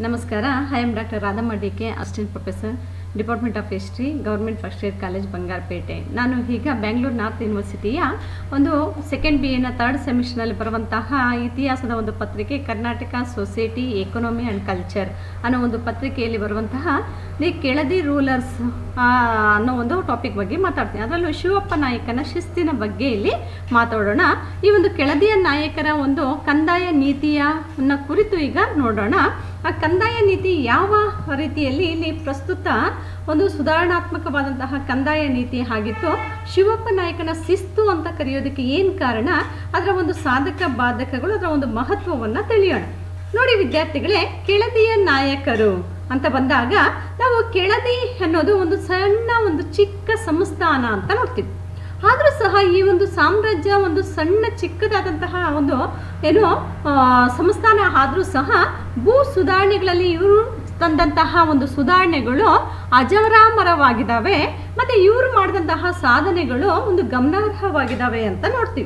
ನಮಸ್ಕಾರ I am doctor Radhamma D K assistant professor department of history government first year college Bangarapete ನಾನು ಈಗ Bangalore north ಯೂನಿವರ್ಸಿಟಿಯ ಒಂದು ಸೆಕೆಂಡ್ ಬಿ ಎನ ಥರ್ಡ್ ಸೆಮಿಸ್ಟರ್ನಲ್ಲಿ ಬರುವಂತಹ ಇತಿಹಾಸದ ಒಂದು ಪತ್ರಿಕೆ Karnataka society economy and culture ಅನ್ನೋ ಒಂದು ಪತ್ರಿಕೆಯಲ್ಲಿ ಬರುವಂತಹ ದಿ ಕೆಳದಿ ರೂಲರ್ಸ್ ಅನ್ನೋ ಒಂದು ಟಾಪಿಕ್ ಬಗ್ಗೆ ಮಾತಾಡ್ತೀನಿ ಅದರಲ್ಲೂ ಶಿವಪ್ಪ ನಾಯಕನ ಶಿಸ್ತಿನ ಬಗ್ಗೆ ಇಲ್ಲಿ ಮಾತಾಡೋಣ ಈ ಒಂದು ಕೆಳದಿಯ ನಾಯಕರ ಒಂದು ಕಂದಾಯ ನೀತಿಯ ನ ಕುರಿತು ಈಗ ನೋಡೋಣ ಆ ಕಂದಾಯ ನೀತಿ ಯಾವ ರೀತಿಯಲ್ಲಿ ಇಲ್ಲಿ ಪ್ರಸ್ತುತ ಒಂದು ಸುಧಾರಣಾತ್ಮಕವಾದಂತಹ ಕಂದಾಯ ನೀತಿ ಆಗಿತ್ತು ಶಿವಪ್ಪ ನಾಯಕನ ಶಿಸ್ತು ಅಂತ ಕರೆಯೋದಕ್ಕೆ ಏನು ಕಾರಣ ಅದರ ಒಂದು ಸಾಧಕ ಬಾಧಕಗಳು ಅದರ ಒಂದು ಮಹತ್ವವನ್ನು ತಿಳಿಯೋಣ ನೋಡಿ ವಿದ್ಯಾರ್ಥಿಗಳೇ ಕೆಳದಿಯ ನಾಯಕರು ಅಂತ ಬಂದಾಗ ನಾವು ಕೆಳದಿ ಅನ್ನೋದು ಒಂದು ಸಣ್ಣ ಒಂದು ಚಿಕ್ಕ ಸಂಸ್ಥಾನ ಅಂತ ನೋಡ್ತೀವಿ ಆದರೂ ಸಹ ಈ ಒಂದು ಸಾಮ್ರಾಜ್ಯ ಒಂದು ಸಣ್ಣ ಚಿಕ್ಕದಾದಂತಹ ಒಂದು ಏನು ಆ, ಸಂಸ್ಥಾನ ಆದರೂ ಸಹ ಭೂ ಸುಧಾರಣೆಗಳಲ್ಲಿ ಇವರು ತಂದಂತಹ ಒಂದು ಸುಧಾರಣೆಗಳು ಅಜರಾಮರವಾಗಿದ್ದಾವೆ ಮತ್ತು ಇವರು ಮಾಡಿದಂತಹ ಸಾಧನೆಗಳು ಒಂದು ಗಮನಾರ್ಹವಾಗಿದ್ದಾವೆ ಅಂತ ನೋಡ್ತೀವಿ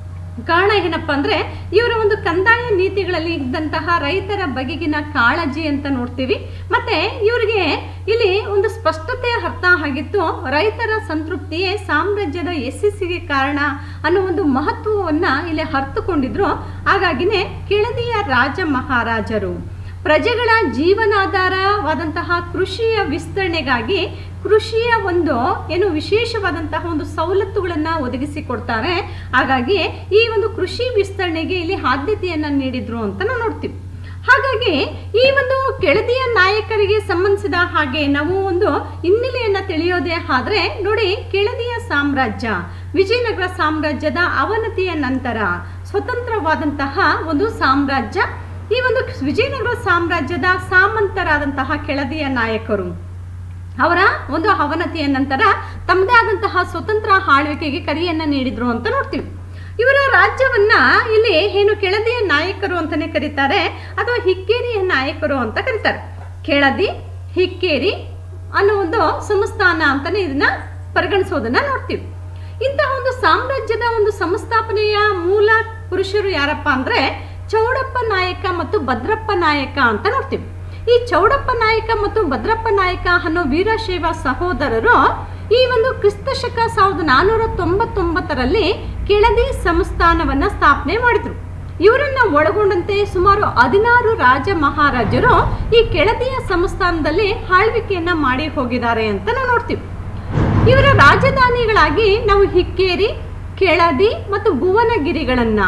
ಕಾರಣ ಏನಪ್ಪ ಅಂದರೆ ಇವರ ಒಂದು ಕಂದಾಯ ನೀತಿಗಳಲ್ಲಿ ಇದ್ದಂತಹ ರೈತರ ಬಗೆಗಿನ ಕಾಳಜಿ ಅಂತ ನೋಡ್ತೀವಿ ಮತ್ತೆ ಇವರಿಗೆ ಇಲ್ಲಿ ಒಂದು ಸ್ಪಷ್ಟತೆಯ ಅರ್ಥ ಆಗಿತ್ತು ರೈತರ ಸಂತೃಪ್ತಿಯೇ ಸಾಮ್ರಾಜ್ಯದ ಯಶಸ್ಸಿಗೆ ಕಾರಣ ಅನ್ನೋ ಒಂದು ಮಹತ್ವವನ್ನು ಇಲ್ಲಿ ಅರ್ಥಕೊಂಡಿದ್ರು ಹಾಗಾಗಿನೇ ಕೆಳದಿಯ ರಾಜ ಮಹಾರಾಜರು ಪ್ರಜೆಗಳ ಜೀವನಾಧಾರವಾದಂತಹ ಕೃಷಿಯ ವಿಸ್ತರಣೆಗಾಗಿ ಕೃಷಿಯ ಒಂದು ಏನು ವಿಶೇಷವಾದಂತಹ ಒಂದು ಸವಲತ್ತುಗಳನ್ನು ಒದಗಿಸಿಕೊಡ್ತಾರೆ ಹಾಗಾಗಿ ಈ ಒಂದು ಕೃಷಿ ವಿಸ್ತರಣೆಗೆ ಇಲ್ಲಿ ಆದ್ಯತೆಯನ್ನು ನೀಡಿದ್ರು ಅಂತ ನಾವು ನೋಡ್ತೀವಿ ಹಾಗಾಗಿ ಈ ಒಂದು ಕೆಳದಿಯ ನಾಯಕರಿಗೆ ಸಂಬಂಧಿಸಿದ ಹಾಗೆ ನಾವು ಒಂದು ಹಿನ್ನೆಲೆಯನ್ನು ತಿಳಿಯೋದೇ ಆದ್ರೆ ನೋಡಿ ಕೆಳದಿಯ ಸಾಮ್ರಾಜ್ಯ ವಿಜಯನಗರ ಸಾಮ್ರಾಜ್ಯದ ಅವನತಿಯ ನಂತರ ಸ್ವತಂತ್ರವಾದಂತಹ ಒಂದು ಸಾಮ್ರಾಜ್ಯ ಈ ಒಂದು ವಿಜಯನಗರ ಸಾಮ್ರಾಜ್ಯದ ಸಾಮಂತರಾದಂತಹ ಕೆಳದಿಯ ನಾಯಕರು ಅವರ ಒಂದು ಅವನತಿಯ ನಂತರ ತಮ್ಮದೇ ಆದಂತಹ ಸ್ವತಂತ್ರ ಆಳ್ವಿಕೆಗೆ ಕರೆಯನ್ನ ನೀಡಿದ್ರು ಅಂತ ನೋಡ್ತೀವಿ ಇವರ ರಾಜ್ಯವನ್ನ ಇಲ್ಲಿ ಏನು ಕೆಳದಿಯ ನಾಯಕರು ಅಂತಾನೆ ಕರೀತಾರೆ ಅಥವಾ ಹಿಕ್ಕೇರಿಯ ನಾಯಕರು ಅಂತ ಕರೀತಾರೆ ಕೆಳದಿ ಹಿಕ್ಕೇರಿ ಅನ್ನೋ ಒಂದು ಸಂಸ್ಥಾನ ಅಂತಾನೆ ಇದನ್ನ ಪರಿಗಣಿಸೋದನ್ನ ನೋಡ್ತೀವಿ ಇಂತಹ ಒಂದು ಸಾಮ್ರಾಜ್ಯದ ಒಂದು ಸಂಸ್ಥಾಪನೆಯ ಮೂಲ ಪುರುಷರು ಯಾರಪ್ಪ ಅಂದ್ರೆ ಚೌಡಪ್ಪ ನಾಯಕ ಮತ್ತು ಭದ್ರಪ್ಪ ನಾಯಕ ಅಂತ ನೋಡ್ತೀವಿ ಈ ಚೌಡಪ್ಪ ನಾಯಕ ಮತ್ತು ಭದ್ರಪ್ಪ ನಾಯಕ ಅನ್ನೋ ವೀರಶೈವ ಸಹೋದರರು ಈ ಒಂದು ಕ್ರಿಸ್ತ ಶಕ ಸಾವಿರದ ನಾನ್ನೂರ ತೊಂಬತ್ತೊಂಬತ್ತರಲ್ಲಿ ಕೆಳದಿ ಸಂಸ್ಥಾನವನ್ನ ಸ್ಥಾಪನೆ ಮಾಡಿದ್ರು ಇವರನ್ನ ಒಳಗೊಂಡಂತೆ ಸುಮಾರು ಹದಿನಾರು ರಾಜ ಮಹಾರಾಜರು ಈ ಕೆಳದಿಯ ಸಂಸ್ಥಾನದಲ್ಲಿ ಆಳ್ವಿಕೆಯನ್ನ ಮಾಡಿ ಹೋಗಿದ್ದಾರೆ ಅಂತ ನಾವು ನೋಡ್ತೀವಿ ಇವರ ರಾಜಧಾನಿಗಳಾಗಿ ನಾವು ಹಿಕ್ಕೇರಿ ಕೆಳದಿ ಮತ್ತು ಭುವನಗಿರಿಗಳನ್ನ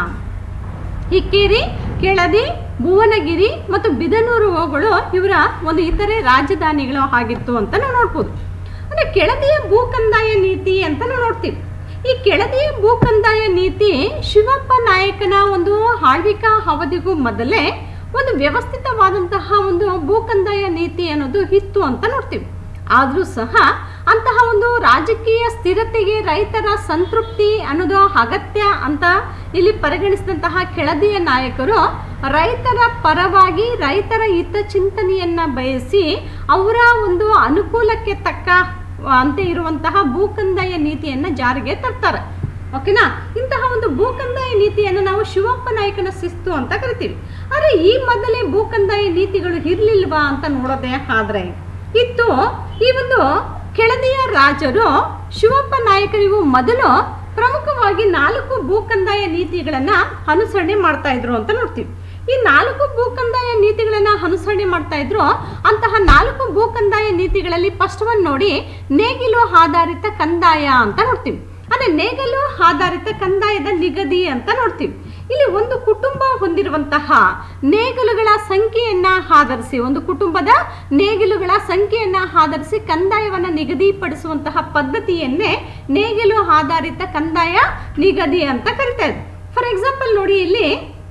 ಹಿಕ್ಕೇರಿ ಕೆಳದಿ ಭುವನಗಿರಿ ಮತ್ತು ಬಿದನೂರುಗಳು ಇವರ ಒಂದು ಇತರೆ ರಾಜಧಾನಿಗಳು ಆಗಿತ್ತು ಅಂತ ನಾವು ನೋಡ್ಬೋದು ಅಂದರೆ ಕೆಳದಿಯ ಭೂಕಂದಾಯ ನೀತಿ ಅಂತ ನಾವು ನೋಡ್ತೀವಿ ಈ ಕೆಳದಿಯ ಭೂಕಂದಾಯ ನೀತಿ ಶಿವಪ್ಪ ನಾಯಕನ ಒಂದು ಆಳ್ವಿಕಾ ಅವಧಿಗೂ ಮೊದಲೇ ಒಂದು ವ್ಯವಸ್ಥಿತವಾದಂತಹ ಒಂದು ಭೂಕಂದಾಯ ನೀತಿ ಅನ್ನೋದು ಇತ್ತು ಅಂತ ನೋಡ್ತೀವಿ ಆದರೂ ಸಹ ಅಂತಹ ಒಂದು ರಾಜಕೀಯ ಸ್ಥಿರತೆಗೆ ರೈತರ ಸಂತೃಪ್ತಿ ಅನ್ನೋದು ಅಗತ್ಯ ಅಂತ ಇಲ್ಲಿ ಪರಿಗಣಿಸಿದಂತಹ ಕೆಳದಿಯ ನಾಯಕರು ರೈತರ ಪರವಾಗಿ ರೈತರ ಹಿತಚಿಂತನೆಯನ್ನ ಬಯಸಿ ಅವರ ಒಂದು ಅನುಕೂಲಕ್ಕೆ ತಕ್ಕ ಅಂತೆ ಇರುವಂತಹ ಭೂಕಂದಾಯ ನೀತಿಯನ್ನ ಜಾರಿಗೆ ತರ್ತಾರೆ ಓಕೆನಾ ಇಂತಹ ಒಂದು ಭೂಕಂದಾಯ ನೀತಿಯನ್ನು ನಾವು ಶಿವಪ್ಪ ನಾಯಕನ ಶಿಸ್ತು ಅಂತ ಕರಿತೀವಿ ಆದರೆ ಈ ಮೊದಲೇ ಭೂಕಂದಾಯ ನೀತಿಗಳು ಇರ್ಲಿಲ್ವಾ ಅಂತ ನೋಡೋದೇ ಆದ್ರೆ ಇತ್ತು ಈ ಒಂದು ಕೆಳದಿಯ ರಾಜರು ಶಿವಪ್ಪ ನಾಯಕರಿಗೂ ಮೊದಲು ಪ್ರಮುಖವಾಗಿ ನಾಲ್ಕು ಭೂಕಂದಾಯ ನೀತಿಗಳನ್ನ ಅನುಸರಣೆ ಮಾಡ್ತಾ ಇದ್ರು ಅಂತ ನೋಡ್ತೀವಿ ಈ ನಾಲ್ಕು ಭೂಕಂದಾಯ ನೀತಿಗಳನ್ನ ಅನುಸರಣೆ ಮಾಡ್ತಾ ಇದ್ರು ಅಂತಹ ನಾಲ್ಕು ಭೂಕಂದಾಯ ನೀತಿಗಳಲ್ಲಿ ಫಸ್ಟ್ ಒನ್ ನೋಡಿ ನೇಗಿಲು ಆಧಾರಿತ ಕಂದಾಯ ಅಂತ ನೋಡ್ತೀವಿ ಅದೇ ನೇಗಲು ಆಧಾರಿತ ಕಂದಾಯದ ನಿಗದಿ ಅಂತ ನೋಡ್ತೀವಿ ಇಲ್ಲಿ ಒಂದು ಕುಟುಂಬ ಹೊಂದಿರುವಂತಹ ನೇಗಲುಗಳ ಸಂಖ್ಯೆಯನ್ನ ಆಧರಿಸಿ ಒಂದು ಕುಟುಂಬದ ನೇಗಿಲುಗಳ ಸಂಖ್ಯೆಯನ್ನ ಆಧರಿಸಿ ಕಂದಾಯವನ್ನ ನಿಗದಿಪಡಿಸುವಂತಹ ಪದ್ಧತಿಯನ್ನೇ ನೇಗಿಲು ಆಧಾರಿತ ಕಂದಾಯ ನಿಗದಿ ಅಂತ ಕರಿತಾರೆ ಫಾರ್ ಎಕ್ಸಾಂಪಲ್ ನೋಡಿ ಇಲ್ಲಿ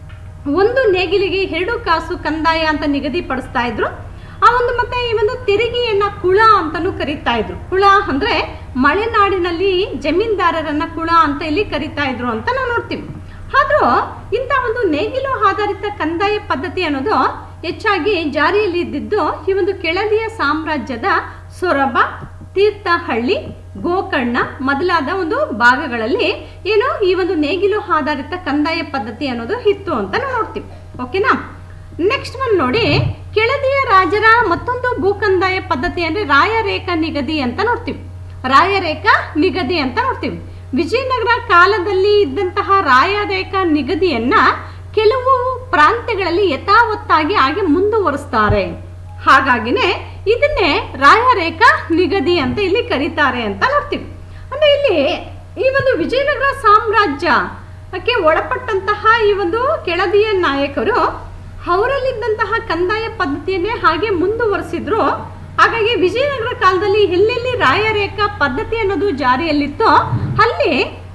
ಒಂದು ನೇಗಿಲಿಗೆ ಎರಡು ಕಾಸು ಕಂದಾಯ ಅಂತ ನಿಗದಿಪಡಿಸ್ತಾ ಇದ್ರು ಆ ಒಂದು ಮತ್ತೆ ಈ ಒಂದು ತೆರಿಗೆಯನ್ನ ಕುಳ ಅಂತಾನೂ ಕರೀತಾ ಇದ್ರು ಕುಳ ಅಂದ್ರೆ ಮಲೆನಾಡಿನಲ್ಲಿ ಜಮೀನ್ದಾರರನ್ನ ಕುಳ ಅಂತ ಇಲ್ಲಿ ಕರೀತಾ ಇದ್ರು ಅಂತ ನಾವು ನೋಡ್ತೀವಿ ಆದ್ರೂ ಇಂಥ ಒಂದು ನೇಗಿಲು ಆಧಾರಿತ ಕಂದಾಯ ಪದ್ಧತಿ ಅನ್ನೋದು ಹೆಚ್ಚಾಗಿ ಜಾರಿಯಲ್ಲಿ ಇದ್ದಿದ್ದು ಈ ಒಂದು ಕೆಳದಿಯ ಸಾಮ್ರಾಜ್ಯದ ಸೊರಬ ತೀರ್ಥಹಳ್ಳಿ ಗೋಕರ್ಣ ಮೊದಲಾದ ಒಂದು ಭಾಗಗಳಲ್ಲಿ ಏನು ಈ ಒಂದು ನೇಗಿಲು ಆಧಾರಿತ ಕಂದಾಯ ಪದ್ಧತಿ ಅನ್ನೋದು ಇತ್ತು ಅಂತ ನಾವು ನೋಡ್ತೀವಿ ಓಕೆನಾ ನೆಕ್ಸ್ಟ್ ಒನ್ ನೋಡಿ ಕೆಳದಿಯ ರಾಜರ ಮತ್ತೊಂದು ಭೂಕಂದಾಯ ಪದ್ಧತಿ ಅಂದ್ರೆ ರಾಯರೇಖಾ ನಿಗದಿ ಅಂತ ನೋಡ್ತೀವಿ ರಾಯರೇಖಾ ನಿಗದಿ ಅಂತ ನೋಡ್ತೀವಿ ವಿಜಯನಗರ ಕಾಲದಲ್ಲಿ ಇದ್ದಂತಹ ರಾಯರೇಖಾ ನಿಗದಿಯನ್ನ ಕೆಲವು ಪ್ರಾಂತ್ಯಗಳಲ್ಲಿ ಯಥಾವತ್ತಾಗಿ ಹಾಗೆ ಮುಂದುವರಿಸ್ತಾರೆ ಹಾಗಾಗಿನೇ ಇದನ್ನೇ ರಾಯರೇಖಾ ನಿಗದಿ ಅಂತ ಇಲ್ಲಿ ಕರೀತಾರೆ ಅಂತ ನೋಡ್ತೀವಿ ಅಂದ್ರೆ ಇಲ್ಲಿ ಈ ಒಂದು ವಿಜಯನಗರ ಸಾಮ್ರಾಜ್ಯಕ್ಕೆ ಒಳಪಟ್ಟಂತಹ ಈ ಒಂದು ಕೆಳದಿಯ ನಾಯಕರು ಅವರಲ್ಲಿದ್ದಂತಹ ಕಂದಾಯ ಪದ್ಧತಿಯನ್ನೇ ಹಾಗೆ ಮುಂದುವರಿಸಿದ್ರು ಹಾಗಾಗಿ ವಿಜಯನಗರ ಕಾಲದಲ್ಲಿ ಎಲ್ಲೆಲ್ಲಿ ರಾಯರೇಖಾ ಪದ್ಧತಿ ಅನ್ನೋದು ಜಾರಿಯಲ್ಲಿತ್ತೋ ಅಲ್ಲಿ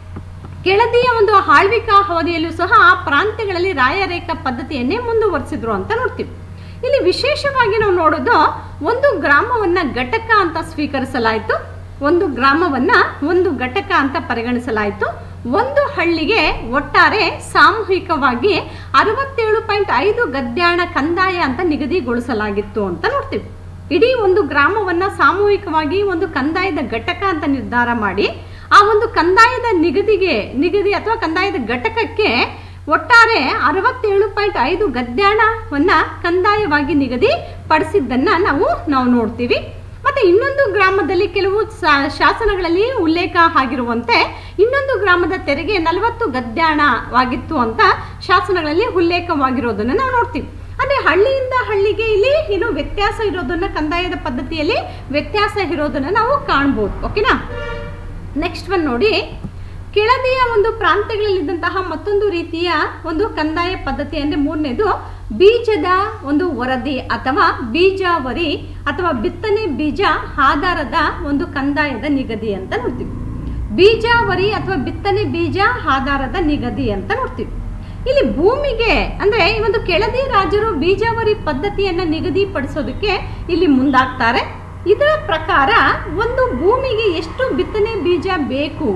ಕೆಳದಿಯ ಒಂದು ಆಳ್ವಿಕಾ ಅವಧಿಯಲ್ಲೂ ಸಹ ಆ ಪ್ರಾಂತ್ಯಗಳಲ್ಲಿ ರಾಯರೇಖಾ ಪದ್ಧತಿಯನ್ನೇ ಮುಂದುವರಿಸಿದ್ರು ಅಂತ ನೋಡ್ತೀವಿ ಇಲ್ಲಿ ವಿಶೇಷವಾಗಿ ನಾವು ನೋಡೋದು ಒಂದು ಗ್ರಾಮವನ್ನ ಘಟಕ ಅಂತ ಸ್ವೀಕರಿಸಲಾಯಿತು ಒಂದು ಗ್ರಾಮವನ್ನ ಒಂದು ಘಟಕ ಅಂತ ಪರಿಗಣಿಸಲಾಯಿತು ಒಂದು ಹಳ್ಳಿಗೆ ಒಟ್ಟಾರೆ ಸಾಮೂಹಿಕವಾಗಿ ಅರವತ್ತೇಳು ಪಾಯಿಂಟ್ ಐದು ಗದ್ಯಾಣ ಕಂದಾಯ ಅಂತ ನಿಗದಿಗೊಳಿಸಲಾಗಿತ್ತು ಅಂತ ನೋಡ್ತೀವಿ ಇಡೀ ಒಂದು ಗ್ರಾಮವನ್ನ ಸಾಮೂಹಿಕವಾಗಿ ಒಂದು ಕಂದಾಯದ ಘಟಕ ಅಂತ ನಿರ್ಧಾರ ಮಾಡಿ ಆ ಒಂದು ಕಂದಾಯದ ನಿಗದಿಗೆ ನಿಗದಿ ಅಥವಾ ಕಂದಾಯದ ಘಟಕಕ್ಕೆ ಒಟ್ಟಾರೆ ಅರವತ್ತೇಳು ಪಾಯಿಂಟ್ ಐದು ಗದ್ಯಾಣವನ್ನ ಕಂದಾಯವಾಗಿ ನಿಗದಿ ಪಡಿಸಿದ್ದನ್ನ ನಾವು ನಾವು ನೋಡ್ತೀವಿ ಮತ್ತೆ ಇನ್ನೊಂದು ಗ್ರಾಮದಲ್ಲಿ ಕೆಲವು ಸಾ- ಶಾಸನಗಳಲ್ಲಿ ಉಲ್ಲೇಖ ಆಗಿರುವಂತೆ ಇನ್ನೊಂದು ಗ್ರಾಮದ ತೆರಿಗೆ ನಲವತ್ತು ಗದ್ಯಾಣವಾಗಿತ್ತು ಅಂತ ಶಾಸನಗಳಲ್ಲಿ ಉಲ್ಲೇಖವಾಗಿರೋದನ್ನ ನಾವು ನೋಡ್ತೀವಿ ಅಂದ್ರೆ ಹಳ್ಳಿಯಿಂದ ಹಳ್ಳಿಗೆ ಇಲ್ಲಿ ಏನು ವ್ಯತ್ಯಾಸ ಇರೋದನ್ನ ಕಂದಾಯದ ಪದ್ಧತಿಯಲ್ಲಿ ವ್ಯತ್ಯಾಸ ಇರೋದನ್ನ ನಾವು ಕಾಣ್ಬೋದು ಓಕೆನಾ ನೆಕ್ಸ್ಟ್ ಒನ್ ನೋಡಿ ಕೆಳದಿಯ ಒಂದು ಪ್ರಾಂತ್ಯಗಳಲ್ಲಿದ್ದಂತಹ ಮತ್ತೊಂದು ರೀತಿಯ ಒಂದು ಕಂದಾಯ ಪದ್ಧತಿ ಅಂದರೆ ಮೂರನೇದು ಬೀಜದ ಒಂದು ವರದಿ ಅಥವಾ ಬೀಜಾವರಿ ಅಥವಾ ಬಿತ್ತನೆ ಬೀಜ ಆಧಾರದ ಒಂದು ಕಂದಾಯದ ನಿಗದಿ ಅಂತ ನೋಡ್ತೀವಿ ಬೀಜಾವರಿ ಅಥವಾ ಬಿತ್ತನೆ ಬೀಜ ಆಧಾರದ ನಿಗದಿ ಅಂತ ನೋಡ್ತೀವಿ ಇಲ್ಲಿ ಭೂಮಿಗೆ ಅಂದ್ರೆ ಈ ಒಂದು ಕೆಳದಿ ರಾಜರು ಬೀಜಾವರಿ ಪದ್ಧತಿಯನ್ನ ನಿಗದಿಪಡಿಸೋದಕ್ಕೆ ಇಲ್ಲಿ ಮುಂದಾಗ್ತಾರೆ ಇದರ ಪ್ರಕಾರ ಒಂದು ಭೂಮಿಗೆ ಎಷ್ಟು ಬಿತ್ತನೆ ಬೀಜ ಬೇಕು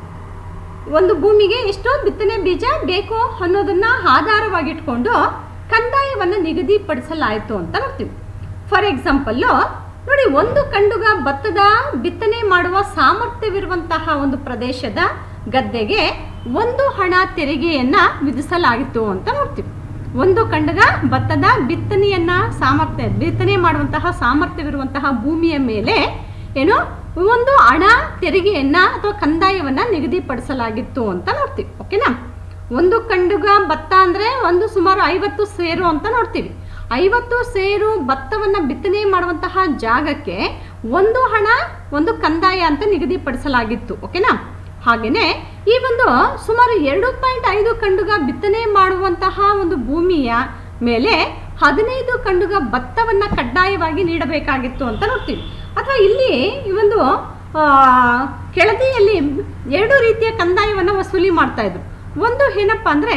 ಒಂದು ಭೂಮಿಗೆ ಎಷ್ಟು ಬಿತ್ತನೆ ಬೀಜ ಬೇಕು ಅನ್ನೋದನ್ನ ಆಧಾರವಾಗಿಟ್ಕೊಂಡು ಕಂದಾಯವನ್ನು ನಿಗದಿಪಡಿಸಲಾಯಿತು ಅಂತ ನೋಡ್ತೀವಿ ಫಾರ್ ಎಕ್ಸಾಂಪಲ್ಲು ನೋಡಿ ಒಂದು ಕಂಡುಗ ಭತ್ತದ ಬಿತ್ತನೆ ಮಾಡುವ ಸಾಮರ್ಥ್ಯವಿರುವಂತಹ ಒಂದು ಪ್ರದೇಶದ ಗದ್ದೆಗೆ ಒಂದು ಹಣ ತೆರಿಗೆಯನ್ನ ವಿಧಿಸಲಾಗಿತ್ತು ಅಂತ ನೋಡ್ತೀವಿ ಒಂದು ಕಂಡಗ ಭತ್ತದ ಬಿತ್ತನೆಯನ್ನ ಸಾಮರ್ಥ್ಯ ಬಿತ್ತನೆ ಮಾಡುವಂತಹ ಸಾಮರ್ಥ್ಯವಿರುವಂತಹ ಭೂಮಿಯ ಮೇಲೆ ಏನು ಒಂದು ಹಣ ತೆರಿಗೆಯನ್ನ ಅಥವಾ ಕಂದಾಯವನ್ನ ನಿಗದಿಪಡಿಸಲಾಗಿತ್ತು ಅಂತ ನೋಡ್ತೀವಿ ಓಕೆನಾ ಒಂದು ಕಂಡುಗ ಭತ್ತ ಅಂದ್ರೆ ಒಂದು ಸುಮಾರು ಐವತ್ತು ಸೇರು ಅಂತ ನೋಡ್ತೀವಿ ಐವತ್ತು ಸೇರು ಭತ್ತವನ್ನ ಬಿತ್ತನೆ ಮಾಡುವಂತಹ ಜಾಗಕ್ಕೆ ಒಂದು ಹಣ ಒಂದು ಕಂದಾಯ ಅಂತ ನಿಗದಿಪಡಿಸಲಾಗಿತ್ತು ಓಕೆನಾ ಹಾಗೇನೆ ಈ ಒಂದು ಸುಮಾರು ಎರಡು ಪಾಯಿಂಟ್ ಐದು ಕಂಡುಗ ಬಿತ್ತನೆ ಮಾಡುವಂತಹ ಒಂದು ಭೂಮಿಯ ಮೇಲೆ ಹದಿನೈದು ಕಂಡುಗ ಭತ್ತವನ್ನ ಕಡ್ಡಾಯವಾಗಿ ನೀಡಬೇಕಾಗಿತ್ತು ಅಂತ ನೋಡ್ತೀವಿ ಅಥವಾ ಇಲ್ಲಿ ಈ ಒಂದು ಆ, ಕೆಳದಿಯಲ್ಲಿ ಎರಡು ರೀತಿಯ ಕಂದಾಯವನ್ನು ವಸೂಲಿ ಮಾಡ್ತಾ ಇದ್ರು ಒಂದು ಏನಪ್ಪ ಅಂದ್ರೆ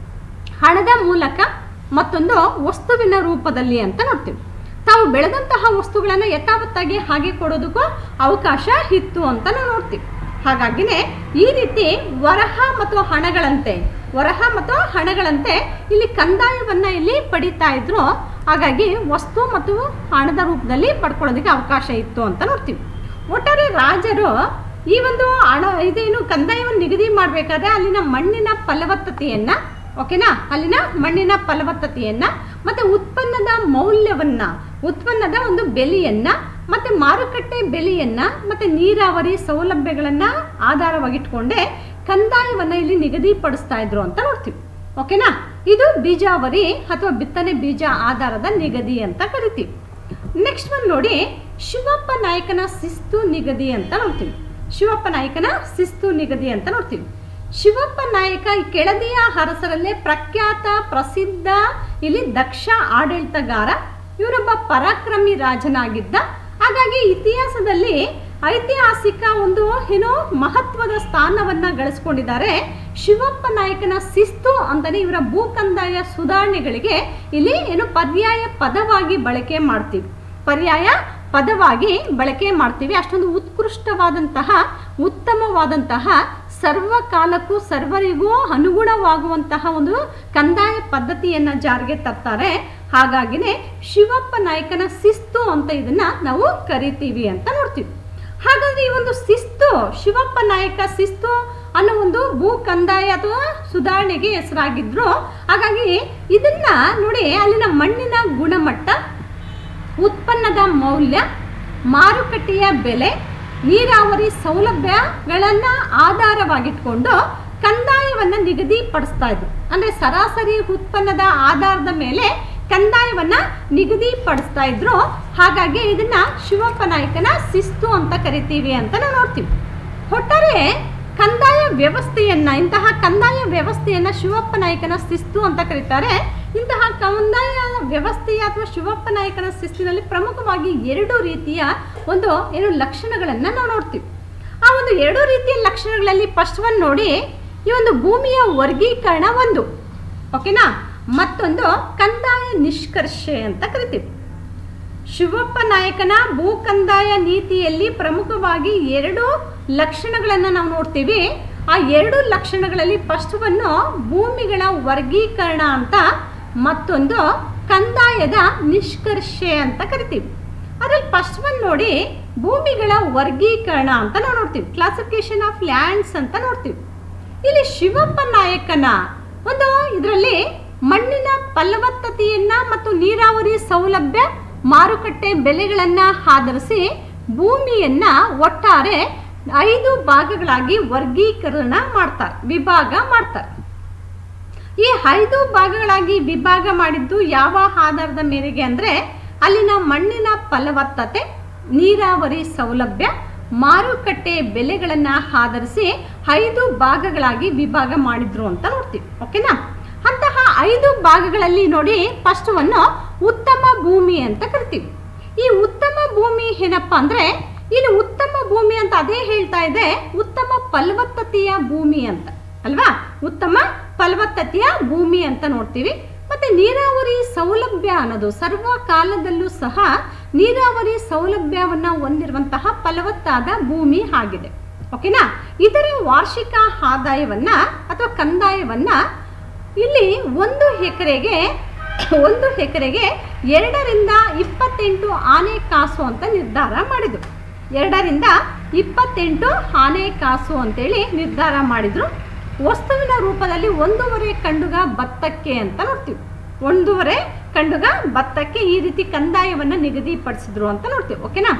ಹಣದ ಮೂಲಕ ಮತ್ತೊಂದು ವಸ್ತುವಿನ ರೂಪದಲ್ಲಿ ಅಂತ ನೋಡ್ತೀವಿ ತಾವು ಬೆಳೆದಂತಹ ವಸ್ತುಗಳನ್ನು ಯಥಾವತ್ತಾಗಿ ಹಾಗೆ ಕೊಡೋದಕ್ಕೂ ಅವಕಾಶ ಇತ್ತು ಅಂತ ನಾವು ನೋಡ್ತೀವಿ ಹಾಗಾಗಿನೇ ಈ ರೀತಿ ವರಹ ಮತ್ತು ಹಣಗಳಂತೆ ವರಹ ಮತ್ತು ಹಣಗಳಂತೆ ಇಲ್ಲಿ ಕಂದಾಯವನ್ನ ಇಲ್ಲಿ ಪಡಿತಾ ಇದ್ರು ಹಾಗಾಗಿ ವಸ್ತು ಮತ್ತು ಹಣದ ರೂಪದಲ್ಲಿ ಪಡ್ಕೊಳ್ಳೋದಕ್ಕೆ ಅವಕಾಶ ಇತ್ತು ಅಂತ ನೋಡ್ತೀವಿ ಒಟ್ಟಾರೆ ರಾಜರು ಈ ಒಂದು ಹಣ ಇದೇನು ಕಂದಾಯವನ್ನು ನಿಗದಿ ಮಾಡಬೇಕಾದ್ರೆ ಅಲ್ಲಿನ ಮಣ್ಣಿನ ಫಲವತ್ತತೆಯನ್ನ ಓಕೆನಾ ಅಲ್ಲಿನ ಮಣ್ಣಿನ ಫಲವತ್ತತೆಯನ್ನ ಮತ್ತೆ ಉತ್ಪನ್ನದ ಮೌಲ್ಯವನ್ನ ಉತ್ಪನ್ನದ ಒಂದು ಬೆಲೆಯನ್ನ ಮತ್ತೆ ಮಾರುಕಟ್ಟೆ ಬೆಲೆಯನ್ನ ಮತ್ತೆ ನೀರಾವರಿ ಸೌಲಭ್ಯಗಳನ್ನ ಆಧಾರವಾಗಿಟ್ಕೊಂಡೆ ಕಂದಾಯವನ್ನ ಇಲ್ಲಿ ನಿಗದಿಪಡಿಸ್ತಾ ಇದ್ರು ಅಂತ ನೋಡ್ತೀವಿ ಓಕೆನಾ ಇದು ಬೀಜಾವರಿ ಅಥವಾ ಬಿತ್ತನೆ ಬೀಜ ಆಧಾರದ ನಿಗದಿ ಅಂತ ಕರಿತೀವಿ ನೆಕ್ಸ್ಟ್ ಒಂದು ನೋಡಿ ಶಿವಪ್ಪ ನಾಯಕನ ಶಿಸ್ತು ನಿಗದಿ ಅಂತ ನೋಡ್ತೀವಿ ಶಿವಪ್ಪ ನಾಯಕನ ಶಿಸ್ತು ನಿಗದಿ ಅಂತ ನೋಡ್ತೀವಿ ಶಿವಪ್ಪ ನಾಯಕ ಈ ಕೆಳದಿಯ ಅರಸರಲ್ಲೇ ಪ್ರಖ್ಯಾತ ಪ್ರಸಿದ್ಧ ಇಲ್ಲಿ ದಕ್ಷ ಆಡಳಿತಗಾರ ಇವರೊಬ್ಬ ಪರಾಕ್ರಮಿ ರಾಜನಾಗಿದ್ದ ಹಾಗಾಗಿ ಇತಿಹಾಸದಲ್ಲಿ ಐತಿಹಾಸಿಕ ಒಂದು ಏನೋ ಮಹತ್ವದ ಸ್ಥಾನವನ್ನ ಗಳಿಸ್ಕೊಂಡಿದ್ದಾರೆ ಶಿವಪ್ಪ ನಾಯಕನ ಶಿಸ್ತು ಅಂತಾನೆ ಇವರ ಭೂಕಂದಾಯ ಸುಧಾರಣೆಗಳಿಗೆ ಇಲ್ಲಿ ಏನು ಪರ್ಯಾಯ ಪದವಾಗಿ ಬಳಕೆ ಮಾಡ್ತೀವಿ ಪರ್ಯಾಯ ಪದವಾಗಿ ಬಳಕೆ ಮಾಡ್ತೀವಿ ಅಷ್ಟೊಂದು ಉತ್ಕೃಷ್ಟವಾದಂತಹ ಉತ್ತಮವಾದಂತಹ ಸರ್ವಕಾಲಕ್ಕೂ ಸರ್ವರಿಗೂ ಅನುಗುಣವಾಗುವಂತಹ ಒಂದು ಕಂದಾಯ ಪದ್ಧತಿಯನ್ನ ಜಾರಿಗೆ ತರ್ತಾರೆ ಹಾಗಾಗಿನೇ ಶಿವಪ್ಪ ನಾಯಕನ ಶಿಸ್ತು ಅಂತ ಇದನ್ನ ನಾವು ಕರಿತೀವಿ ಅಂತ ನೋಡ್ತೀವಿ ಹಾಗಾದ್ರೆ ಈ ಒಂದು ಶಿಸ್ತು ಶಿವಪ್ಪ ನಾಯಕ ಶಿಸ್ತು ಅನ್ನೋ ಒಂದು ಭೂ ಕಂದಾಯ ಅಥವಾ ಸುಧಾರಣೆಗೆ ಹೆಸರಾಗಿದ್ರು ಹಾಗಾಗಿ ಇದನ್ನ ನೋಡಿ ಅಲ್ಲಿನ ಮಣ್ಣಿನ ಗುಣಮಟ್ಟ ಉತ್ಪನ್ನದ ಮೌಲ್ಯ ಮಾರುಕಟ್ಟೆಯ ಬೆಲೆ ನೀರಾವರಿ ಸೌಲಭ್ಯಗಳನ್ನು ಆಧಾರವಾಗಿಟ್ಕೊಂಡು ಕಂದಾಯವನ್ನು ನಿಗದಿಪಡಿಸ್ತಾ ಇದ್ರು ಅಂದರೆ ಸರಾಸರಿ ಉತ್ಪನ್ನದ ಆಧಾರದ ಮೇಲೆ ಕಂದಾಯವನ್ನ ನಿಗದಿಪಡಿಸ್ತಾ ಇದ್ರು ಹಾಗಾಗಿ ಇದನ್ನ ಶಿವಪ್ಪ ನಾಯಕನ ಶಿಸ್ತು ಅಂತ ಕರಿತೀವಿ ಅಂತ ನಾವು ನೋಡ್ತೀವಿ ಒಟ್ಟಾರೆ ಕಂದಾಯ ವ್ಯವಸ್ಥೆಯನ್ನ ಇಂತಹ ಕಂದಾಯ ವ್ಯವಸ್ಥೆಯನ್ನ ಶಿವಪ್ಪ ನಾಯಕನ ಶಿಸ್ತು ಅಂತ ಕರೀತಾರೆ ಇಂತಹ ಕಂದಾಯ ವ್ಯವಸ್ಥೆಯ ಅಥವಾ ಶಿವಪ್ಪ ನಾಯಕನ ಶಿಸ್ತಿನಲ್ಲಿ ಪ್ರಮುಖವಾಗಿ ಎರಡು ರೀತಿಯ ಒಂದು ಎರಡು ಲಕ್ಷಣಗಳನ್ನ ನಾವು ನೋಡ್ತೀವಿ ಆ ಒಂದು ಎರಡು ರೀತಿಯ ಲಕ್ಷಣಗಳಲ್ಲಿ ಫಸ್ಟ್ ಒನ್ ನೋಡಿ ಈ ಒಂದು ಭೂಮಿಯ ವರ್ಗೀಕರಣ ಒಂದು ಓಕೆನಾ ಮತ್ತೊಂದು ಕಂದಾಯ ನಿಷ್ಕರ್ಷೆ ಅಂತ ಕರಿತೀವಿ ಶಿವಪ್ಪ ನಾಯಕನ ಭೂ ಕಂದಾಯ ನೀತಿಯಲ್ಲಿ ಪ್ರಮುಖವಾಗಿ ಎರಡು ಲಕ್ಷಣಗಳನ್ನು ನಾವು ನೋಡ್ತೀವಿ ಆ ಎರಡು ಲಕ್ಷಣಗಳಲ್ಲಿ ಫಸ್ಟವನ್ನು ಭೂಮಿಗಳ ವರ್ಗೀಕರಣ ಅಂತ ಮತ್ತೊಂದು ಕಂದಾಯದ ನಿಷ್ಕರ್ಷೆ ಅಂತ ಕರಿತೀವಿ ಅದ್ರಲ್ಲಿ ಫಸ್ಟ್ ಒನ್ ನೋಡಿ ಭೂಮಿಗಳ ವರ್ಗೀಕರಣ ಅಂತ ನಾವು ನೋಡ್ತೀವಿ ಕ್ಲಾಸಿಫಿಕೇಶನ್ ಆಫ್ ಲ್ಯಾಂಡ್ಸ್ ಅಂತ ನೋಡ್ತೀವಿ ಇಲ್ಲಿ ಶಿವಪ್ಪ ನಾಯಕನ ಒಂದು ಇದರಲ್ಲಿ ಮಣ್ಣಿನ ಫಲವತ್ತತೆಯನ್ನ ಮತ್ತು ನೀರಾವರಿ ಸೌಲಭ್ಯ ಮಾರುಕಟ್ಟೆ ಬೆಲೆಗಳನ್ನ ಆಧರಿಸಿ ಭೂಮಿಯನ್ನ ಒಟ್ಟಾರೆ ಐದು ಭಾಗಗಳಾಗಿ ವರ್ಗೀಕರಣ ಮಾಡ್ತಾರೆ ವಿಭಾಗ ಮಾಡ್ತಾರೆ ಈ ಐದು ಭಾಗಗಳಾಗಿ ವಿಭಾಗ ಮಾಡಿದ್ದು ಯಾವ ಆಧಾರದ ಮೇರೆಗೆ ಅಂದ್ರೆ ಅಲ್ಲಿನ ಮಣ್ಣಿನ ಫಲವತ್ತತೆ ನೀರಾವರಿ ಸೌಲಭ್ಯ ಮಾರುಕಟ್ಟೆ ಬೆಲೆಗಳನ್ನ ಆಧರಿಸಿ ಐದು ಭಾಗಗಳಾಗಿ ವಿಭಾಗ ಮಾಡಿದ್ರು ಅಂತ ನೋಡ್ತೀವಿ ಓಕೆನಾ ಅಂತಹ ಐದು ಭಾಗಗಳಲ್ಲಿ ನೋಡಿ ಫಸ್ಟ್ ಅನ್ನು ಉತ್ತಮ ಭೂಮಿ ಅಂತ ಕರಿತೀವಿ ಈ ಉತ್ತಮ ಭೂಮಿ ಏನಪ್ಪಾ ಅಂದ್ರೆ ಇಲ್ಲಿ ಉತ್ತಮ ಭೂಮಿ ಅಂತ ಅದೇ ಹೇಳ್ತಾ ಇದೆ ಉತ್ತಮ ಫಲವತ್ತತೆಯ ಭೂಮಿ ಅಂತ ಅಲ್ವಾ ಉತ್ತಮ ಫಲವತ್ತತೆಯ ಭೂಮಿ ಅಂತ ನೋಡ್ತೀವಿ ಮತ್ತೆ ನೀರಾವರಿ ಸೌಲಭ್ಯ ಅನ್ನೋದು ಸರ್ವ ಕಾಲದಲ್ಲೂ ಸಹ ನೀರಾವರಿ ಸೌಲಭ್ಯವನ್ನ ಹೊಂದಿರುವಂತಹ ಫಲವತ್ತಾದ ಭೂಮಿ ಆಗಿದೆ ಓಕೆನಾ ಇದರ ವಾರ್ಷಿಕ ಆದಾಯವನ್ನ ಅಥವಾ ಕಂದಾಯವನ್ನ ಇಲ್ಲಿ ಒಂದು ಎಕರೆಗೆ ಒಂದು ಎಕರೆಗೆ ಎರಡರಿಂದ ಇಪ್ಪತ್ತೆಂಟು ಆನೆ ಕಾಸು ಅಂತ ನಿರ್ಧಾರ ಮಾಡಿದ್ರು ಎರಡರಿಂದ ಇಪ್ಪತ್ತೆಂಟು ಆನೆ ಕಾಸು ಅಂತೇಳಿ ನಿರ್ಧಾರ ಮಾಡಿದ್ರು ವಸ್ತುವಿನ ರೂಪದಲ್ಲಿ ಒಂದೂವರೆ ಕಂಡುಗ ಭತ್ತಕ್ಕೆ ಅಂತ ನೋಡ್ತೀವಿ ಒಂದೂವರೆ ಕಂಡುಗ ಭತ್ತಕ್ಕೆ ಈ ರೀತಿ ಕಂದಾಯವನ್ನು ನಿಗದಿಪಡಿಸಿದ್ರು ಅಂತ ನೋಡ್ತೀವಿ ಓಕೆನಾ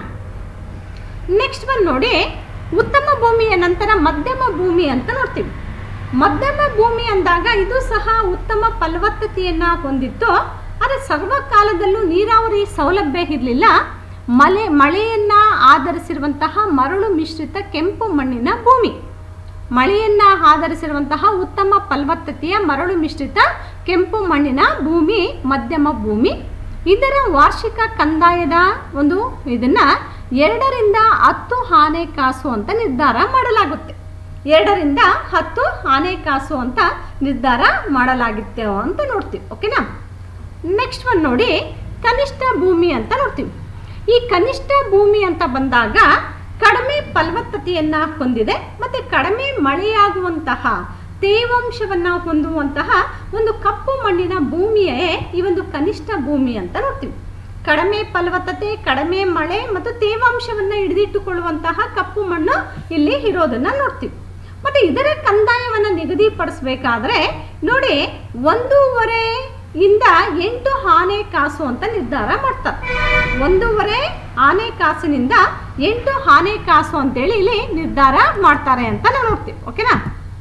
ನೆಕ್ಸ್ಟ್ ಬಂದು ನೋಡಿ ಉತ್ತಮ ಭೂಮಿಯ ನಂತರ ಮಧ್ಯಮ ಭೂಮಿ ಅಂತ ನೋಡ್ತೀವಿ ಮಧ್ಯಮ ಭೂಮಿ ಅಂದಾಗ ಇದು ಸಹ ಉತ್ತಮ ಫಲವತ್ತತೆಯನ್ನ ಹೊಂದಿತ್ತು ಆದರೆ ಸರ್ವಕಾಲದಲ್ಲೂ ನೀರಾವರಿ ಸೌಲಭ್ಯ ಇರಲಿಲ್ಲ ಮಳೆ ಮಳೆಯನ್ನ ಆಧರಿಸಿರುವಂತಹ ಮರಳು ಮಿಶ್ರಿತ ಕೆಂಪು ಮಣ್ಣಿನ ಭೂಮಿ ಮಳೆಯನ್ನ ಆಧರಿಸಿರುವಂತಹ ಉತ್ತಮ ಫಲವತ್ತತೆಯ ಮರಳು ಮಿಶ್ರಿತ ಕೆಂಪು ಮಣ್ಣಿನ ಭೂಮಿ ಮಧ್ಯಮ ಭೂಮಿ ಇದರ ವಾರ್ಷಿಕ ಕಂದಾಯದ ಒಂದು ಇದನ್ನ ಎರಡರಿಂದ ಹತ್ತು ಆನೆ ಕಾಸು ಅಂತ ನಿರ್ಧಾರ ಮಾಡಲಾಗುತ್ತೆ ಎರಡರಿಂದ ಹತ್ತು ಆನೆ ಕಾಸು ಅಂತ ನಿರ್ಧಾರ ಮಾಡಲಾಗಿತ್ತು ಅಂತ ನೋಡ್ತೀವಿ ಓಕೆನಾ ನೆಕ್ಸ್ಟ್ ಒಂದು ನೋಡಿ ಕನಿಷ್ಠ ಭೂಮಿ ಅಂತ ನೋಡ್ತೀವಿ ಈ ಕನಿಷ್ಠ ಭೂಮಿ ಅಂತ ಬಂದಾಗ ಕಡಿಮೆ ಫಲವತ್ತತೆಯನ್ನ ಹೊಂದಿದೆ ಮತ್ತೆ ಕಡಿಮೆ ಮಳೆಯಾಗುವಂತಹ ತೇವಾಂಶವನ್ನ ಹೊಂದುವಂತಹ ಒಂದು ಕಪ್ಪು ಮಣ್ಣಿನ ಭೂಮಿಯೇ ಈ ಒಂದು ಕನಿಷ್ಠ ಭೂಮಿ ಅಂತ ನೋಡ್ತೀವಿ ಕಡಿಮೆ ಫಲವತ್ತತೆ ಕಡಿಮೆ ಮಳೆ ಮತ್ತು ತೇವಾಂಶವನ್ನ ಹಿಡಿದಿಟ್ಟುಕೊಳ್ಳುವಂತಹ ಕಪ್ಪು ಮಣ್ಣು ಇಲ್ಲಿ ಇರೋದನ್ನ ನೋಡ್ತೀವಿ ಮತ್ತೆ ಇದರ ಕಂದಾಯವನ್ನ ನಿಗದಿಪಡಿಸಬೇಕಾದ್ರೆ ನೋಡಿ ಒಂದೂವರೆ ಇಂದ ಎಂಟು ಆನೆ ಕಾಸು ಅಂತ ನಿರ್ಧಾರ ಮಾಡ್ತಾರೆ ಒಂದೂವರೆ ಆನೆ ಕಾಸಿನಿಂದ ಎಂಟು ಆನೆ ಕಾಸು ಅಂತೇಳಿ ಇಲ್ಲಿ ನಿರ್ಧಾರ ಮಾಡ್ತಾರೆ ಅಂತ ನಾವು ನೋಡ್ತೀವಿ ಓಕೆನಾ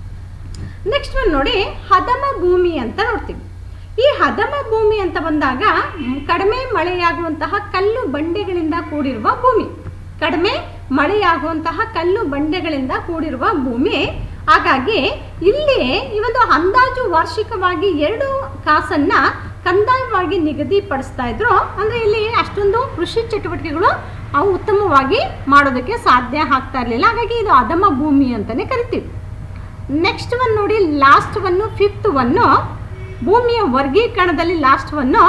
ನೆಕ್ಸ್ಟ್ ಒಂದು ನೋಡಿ ಹದಮ ಭೂಮಿ ಅಂತ ನೋಡ್ತೀವಿ ಈ ಹದಮ ಭೂಮಿ ಅಂತ ಬಂದಾಗ ಮ್, ಕಡಿಮೆ ಮಳೆಯಾಗುವಂತಹ ಕಲ್ಲು ಬಂಡೆಗಳಿಂದ ಕೂಡಿರುವ ಭೂಮಿ ಕಡಿಮೆ ಮಳೆಯಾಗುವಂತಹ ಕಲ್ಲು ಬಂಡೆಗಳಿಂದ ಕೂಡಿರುವ ಭೂಮಿ ಹಾಗಾಗಿ ಇಲ್ಲಿ ಈ ಒಂದು ಅಂದಾಜು ವಾರ್ಷಿಕವಾಗಿ ಎರಡು ಕಾಸನ್ನ ಕಂದಾಯವಾಗಿ ನಿಗದಿಪಡಿಸ್ತಾ ಇದ್ರು ಅಂದ್ರೆ ಇಲ್ಲಿ ಅಷ್ಟೊಂದು ಕೃಷಿ ಚಟುವಟಿಕೆಗಳು ಅವು ಉತ್ತಮವಾಗಿ ಮಾಡೋದಕ್ಕೆ ಸಾಧ್ಯ ಆಗ್ತಾ ಇರಲಿಲ್ಲ ಹಾಗಾಗಿ ಇದು ಅಧಮ ಭೂಮಿ ಅಂತಾನೆ ಕರಿತೀವಿ ನೆಕ್ಸ್ಟ್ ಒನ್ ನೋಡಿ ಲಾಸ್ಟ್ ಒನ್ನು ಫಿಫ್ತ್ ಒನ್ನು ಭೂಮಿಯ ವರ್ಗೀಕರಣದಲ್ಲಿ ಲಾಸ್ಟ್ ಒನ್ನು